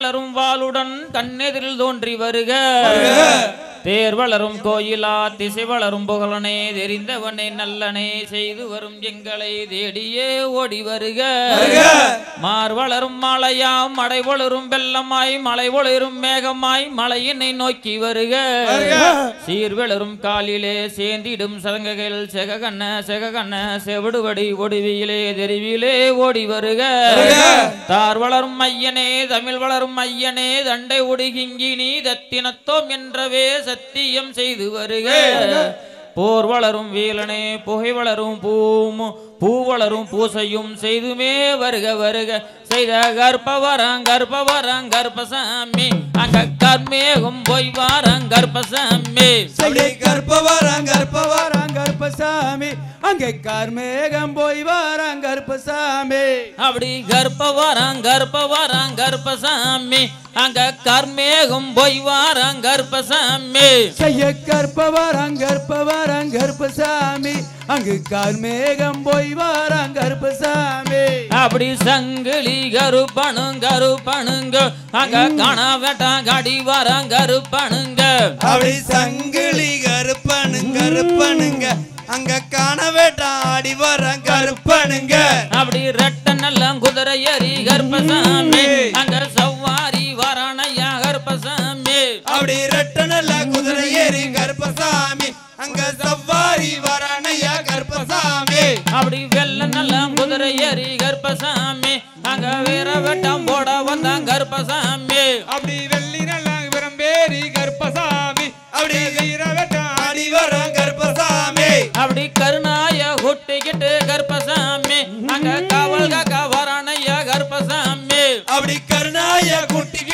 வளரும் வாளுடன் கண்ணெதிரில் தோன்றி வருக தேர் வளரும் கோயிலா திசை வளரும் புகழனே தெரிந்தவனே நல்லனே செய்து வரும் எங்களை தேடியே ஓடி வருக மார் வளரும் மாலையாம் மடை வளரும் வெள்ளமாய் மலை வளரும் மேகமாய் மலையினை நோக்கி வருக சீர் வளரும் காலிலே சேந்திடும் சதங்குகள் செககண்ண செககண்ண செவிடுவடி ஒடுவியிலே தெருவிலே ஓடி வருக தார் வளரும் ஐயனே தமிழ் வளரும் ஐயனே தண்டை ஒடுகிங்கி நீ தத்தினத்தோம் என்றவே சத்தியம் செய்து வருக போர் வளரும் வீலனே புகை வளரும் பூமு பூ வளரும் பூசையும் செய்துமே வருக வருக செய்த கர்ப்பவரம் கர்ப்பவரம் கர்ப்பசாமி அங்க கர்மேகம் போய் வாரம் கர்ப்பசாமி செய்ய கற்பவரம் கற்பவரம் கற்பசாமி அங்கே கார்மேகம் போய் வாரம் கற்பசாமி அப்படி கர்ப்பவரம் கர்ப்பவரம் கர்ப்பசாமி அங்க கர்மேகம் போய் வாரம் கர்ப்பசாமி செய்ய கற்பவரம் கற்பவரம் கற்பசாமி அங்கு கார்மேகம் போய் வாரம் கற்பசாமி அப்படி சங்கிலி கருப்பணுங்க கருப்பணுங்க அங்க காணாவட்டா கடி வரம் கருப்பணுங்க அப்படி சங்கிலி கருப்பனுங்க கருப்பனுங்க அங்க காண வேட்டாடி வர கருப்பனுங்க அப்படி ரெட்ட நல்ல குதிரை ஏறி கர்ப்பசாமி அங்க சவ்வாரி வரணையா கர்ப்பசாமி அப்படி ரெட்ட நல்ல குதிரை ஏறி கருப்பசாமி அங்க சவாரி வரானையா கருப்பசாமி அப்படி வெள்ள நல்ல குதிரை ஏறி கர்ப்பசாமி அங்க வீர வெட்டம் போட வந்தான் கர்ப்பசாமி அப்படி வெள்ளி நல்லா விரம்பேரி கர்ப்பசாமி அப்படி வீரவட்டம் ஆடி வர கருப்பசாமி அப்படி கருணாய ஒட்டிக்கிட்டு கர்ப்பசாமி அங்க காவல் காக்க வரணையா கர்ப்பசாமி அப்படி கருணாய குட்டிக்கு